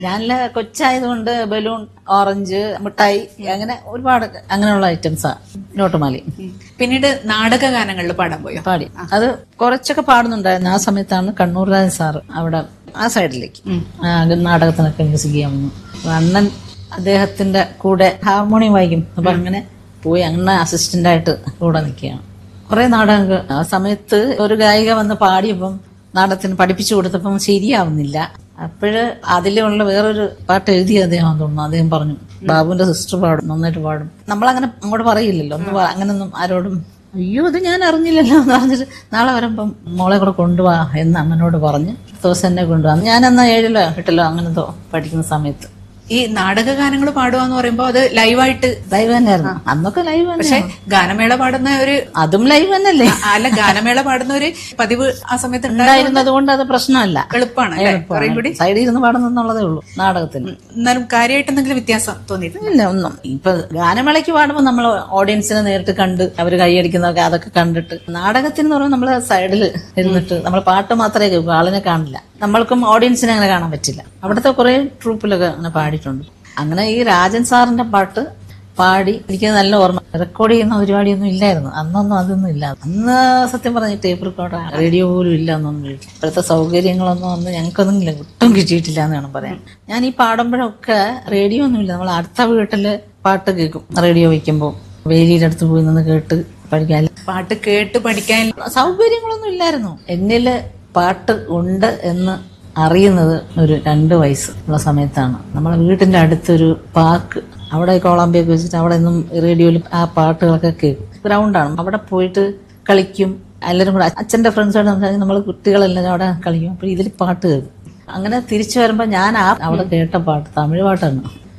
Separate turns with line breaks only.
ഞാനില്ല കൊച്ചായതുകൊണ്ട് balloon orange മിഠായി അങ്ങനെ ഒരുപാട് അങ്ങനെയുള്ള ഐറ്റംസാ നോട്ടുമാലി
പിന്നീട് നാടക ഗാനങ്ങളിൽ പാടാൻ പോയോ
പാടി അത് കുറച്ചൊക്കെ പാടുന്നുണ്ടായിരുന്നു ആ സമയത്താണ് കണ്ണൂർ രാജൻ സാറ് അവിടെ ആ സൈഡിലേക്ക് ആ, നാടകത്തിനൊക്കെ മ്യൂസിക് ചെയ്യാൻ വന്നു അപ്പൊ അണ്ണൻ അദ്ദേഹത്തിന്റെ കൂടെ ഹാർമോണിയം വായിക്കും അപ്പൊ അങ്ങനെ പോയി അങ്ങനെ അസിസ്റ്റന്റ് ആയിട്ട് കൂടെ നിൽക്കുകയാണ് കുറെ നാടകങ്ങൾ ആ സമയത്ത് ഒരു ഗായിക വന്ന് പാടിയപ്പം നാടകത്തിന് പഠിപ്പിച്ചു കൊടുത്തപ്പം ശരിയാവുന്നില്ല അപ്പോഴ് അതിലുള്ള വേറൊരു പാട്ട് എഴുതിയ അദ്ദേഹം തോന്നുന്നു അദ്ദേഹം പറഞ്ഞു ബാബുവിന്റെ സിസ്റ്റർ പാടും നന്നായിട്ട് പാടും നമ്മളങ്ങനെ അങ്ങോട്ട് പറയില്ലല്ലോ ഒന്ന് പ- അങ്ങനൊന്നും ആരോടും അയ്യോ ഇത് ഞാൻ അറിഞ്ഞില്ലല്ലോ എന്ന് പറഞ്ഞിട്ട് നാളെ വരുമ്പം മോളെ കൂടെ കൊണ്ടുപോവാ എന്ന് അമ്മനോട് പറഞ്ഞ് ദിവസം എന്നെ കൊണ്ടുപോകാം ഞാനെന്നാ ഏഴിലോ എട്ടിലോ അങ്ങനെന്തോ പഠിക്കുന്ന സമയത്ത്
ഈ നാടക ഗാനങ്ങൾ പാടുക എന്ന് പറയുമ്പോൾ അത് ലൈവായിട്ട്
ലൈവ് തന്നെയായിരുന്നു അന്നൊക്കെ ലൈവ്
പക്ഷെ ഗാനമേള പാടുന്ന ഒരു
അതും ലൈവ് തന്നെയല്ലേ
അല്ല ഗാനമേള പാടുന്ന ഒരു പതിവ് ആ സമയത്ത് ഉണ്ടായത്
ഉണ്ടായിരുന്നത് കൊണ്ട് അത് പ്രശ്നമല്ല
എളുപ്പമാണ് അല്ലേ കുറേം കൂടി
സൈഡിൽ ഇരുന്ന് പാടുന്നെന്നുള്ളതേ ഉള്ളൂ നാടകത്തിന്
എന്നാലും കാര്യമായിട്ട് എന്തെങ്കിലും വ്യത്യാസം തോന്നിയിട്ടുണ്ട്
ഇല്ല ഒന്നും ഇപ്പൊ ഗാനമേളയ്ക്ക് പാടുമ്പോൾ നമ്മൾ ഓഡിയൻസിനെ നേരിട്ട് കണ്ട് അവർ കൈയടിക്കുന്നതൊക്കെ അതൊക്കെ കണ്ടിട്ട് നാടകത്തിന് എന്ന് പറയുമ്പോൾ നമ്മൾ സൈഡിൽ ഇരുന്നിട്ട് നമ്മൾ പാട്ട് മാത്രമേ കേൾക്കൂ ആളിനെ കാണില്ല നമ്മൾക്കും ഓഡിയൻസിനെ അങ്ങനെ കാണാൻ പറ്റില്ല അവിടുത്തെ കുറെ ട്രൂപ്പിലൊക്കെ അങ്ങനെ പാടിയിട്ടുണ്ട് അങ്ങനെ ഈ രാജൻ സാറിന്റെ പാട്ട് പാടി എനിക്ക് നല്ല ഓർമ്മ റെക്കോർഡ് ചെയ്യുന്ന പരിപാടിയൊന്നും ഇല്ലായിരുന്നു അന്നൊന്നും അതൊന്നും ഇല്ല അന്ന് സത്യം പറഞ്ഞ ടേപ്പ് റെക്കോർഡ് റേഡിയോ പോലും ഇല്ല എന്നൊന്നും വീട്ടിൽ ഇപ്പോഴത്തെ സൗകര്യങ്ങളൊന്നും അന്ന് ഞങ്ങൾക്കൊന്നും ഇല്ല ഒട്ടും കിട്ടിയിട്ടില്ല എന്ന് വേണം പറയാൻ ഞാൻ ഈ പാടുമ്പോഴൊക്കെ റേഡിയോ ഒന്നുമില്ല നമ്മൾ അടുത്ത വീട്ടില് പാട്ട് കേൾക്കും റേഡിയോ വയ്ക്കുമ്പോൾ വേലിയുടെ അടുത്ത് പോയി നിന്ന് കേട്ട് പഠിക്കാൻ
പാട്ട് കേട്ട് പഠിക്കാൻ
സൗകര്യങ്ങളൊന്നും ഇല്ലായിരുന്നു എന്നില് പാട്ട് ഉണ്ട് എന്ന് അറിയുന്നത് ഒരു രണ്ട് വയസ്സ് ഉള്ള സമയത്താണ് നമ്മളെ വീട്ടിന്റെ അടുത്തൊരു പാർക്ക് അവിടെ കോളാമ്പിയൊക്കെ വെച്ചിട്ട് അവിടെ നിന്നും റേഡിയോയിൽ ആ പാട്ടുകളൊക്കെ കേൾക്കും ഗ്രൗണ്ടാണ് അവിടെ പോയിട്ട് കളിക്കും എല്ലാവരും കൂടെ അച്ഛന്റെ ഫ്രണ്ട്സോട് സംസാരിച്ച് നമ്മൾ കുട്ടികളെല്ലാം അവിടെ കളിക്കും അപ്പോൾ ഇതിൽ പാട്ട് കേൾക്കും അങ്ങനെ തിരിച്ചു വരുമ്പോൾ ഞാൻ ആ അവിടെ കേട്ട പാട്ട് തമിഴ് പാട്ടാണ്